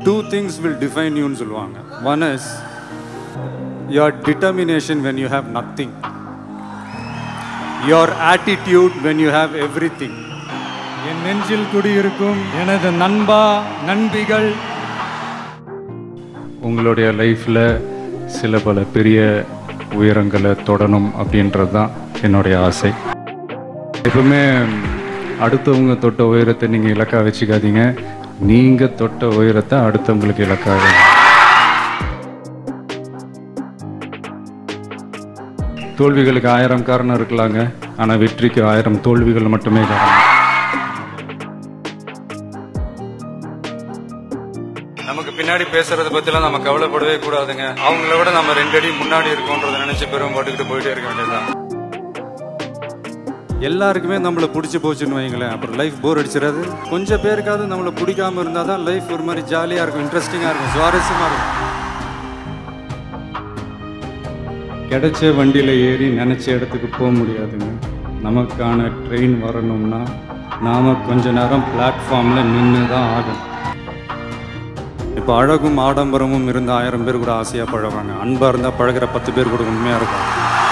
Two things will define யூன்னு சொல்லுவாங்க one is your determination when you have nothing your attitude when you have everything என் நெஞ்சில் குடியிருக்கும் எனது நண்பா நண்பிகள் உங்களுடைய லைஃப்பில் சில பல பெரிய உயரங்களை தொடணும் அப்படின்றது தான் என்னுடைய ஆசை எப்பவுமே அடுத்தவங்க தொட்ட உயரத்தை நீங்கள் இலக்காக வச்சுக்காதீங்க நீங்கள் தொட்ட உயரத்தை அடுத்தவங்களுக்கு இலக்காக தோல்விகளுக்கு ஆயிரம் காரணம் இருக்கலாங்க ஆனால் வெற்றிக்கு ஆயிரம் தோல்விகள் மட்டுமே காரணம் நமக்கு பின்னாடி பேசுறத பத்திலாம் நம்ம கவலைப்படவே கூடாதுங்க அவங்கள விட நம்ம ரெண்டு அடி முன்னாடி இருக்கோன்றத நினைச்சு பெரும் போட்டுக்கிட்டு போயிட்டே இருக்க வேண்டியதுதான் எல்லாருக்குமே நம்மளை பிடிச்சி போச்சுன்னு வைங்களேன் அப்புறம் லைஃப் போர் அடிச்சிடாது கொஞ்சம் பேருக்காவது நம்மளை பிடிக்காம இருந்தால் தான் லைஃப் ஒரு மாதிரி ஜாலியாக இருக்கும் இன்ட்ரெஸ்டிங்காக இருக்கும் சுவாரஸ்யமாக இருக்கும் கிடைச்ச வண்டியில் ஏறி நினச்ச இடத்துக்கு போக முடியாதுங்க நமக்கான ட்ரெயின் வரணும்னா நாம் கொஞ்ச நேரம் பிளாட்ஃபார்மில் நின்று தான் ஆகணும் இப்போ அழகும் ஆடம்பரமும் இருந்த ஆயிரம் பேர் கூட ஆசையாக பழகுவாங்க அன்பாக இருந்தால் பழகுற பத்து பேர் கூட உண்மையாக இருக்கும்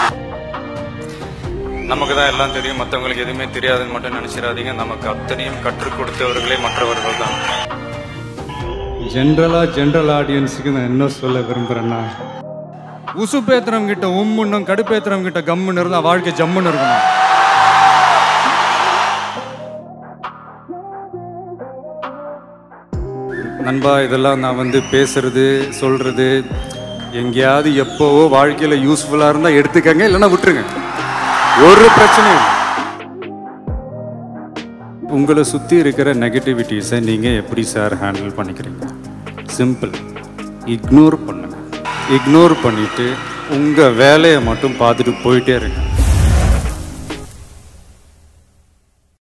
நமக்கு தான் எல்லாம் தெரியும் மற்றவங்களுக்கு எதுவுமே தெரியாதுன்னு மட்டும் நினைச்சிடாதீங்க நமக்கு அத்தனையும் கற்றுக் கொடுத்தவர்களே மற்றவர்கள் தான் ஜென்ரலாக ஜென்ரல் ஆடியன்ஸுக்கு நான் என்ன சொல்ல விரும்புகிறேன்னா உசுப்பேத்துறவங்க கிட்ட உம்முன்னும் கடுப்பேத்துறவங்க கிட்ட கம்முன்னு இருந்தால் வாழ்க்கை ஜம்முன்னு இருக்கணும் நண்பா இதெல்லாம் நான் வந்து பேசுறது சொல்றது எங்கேயாவது எப்போவோ வாழ்க்கையில் யூஸ்ஃபுல்லாக இருந்தால் எடுத்துக்கங்க இல்லைன்னா விட்டுருங்க ஒரு பிரச்சனையும் இல்லை. உங்களை சுற்றி இருக்கிற நெகட்டிவிட்டிஸை நீங்கள் எப்படி சார் ஹேண்டில் பண்ணிக்கிறீங்க சிம்பிள் இக்னோர் பண்ணுங்க இக்னோர் பண்ணிட்டு உங்கள் வேலையை மட்டும் பார்த்துட்டு போயிட்டே இருங்க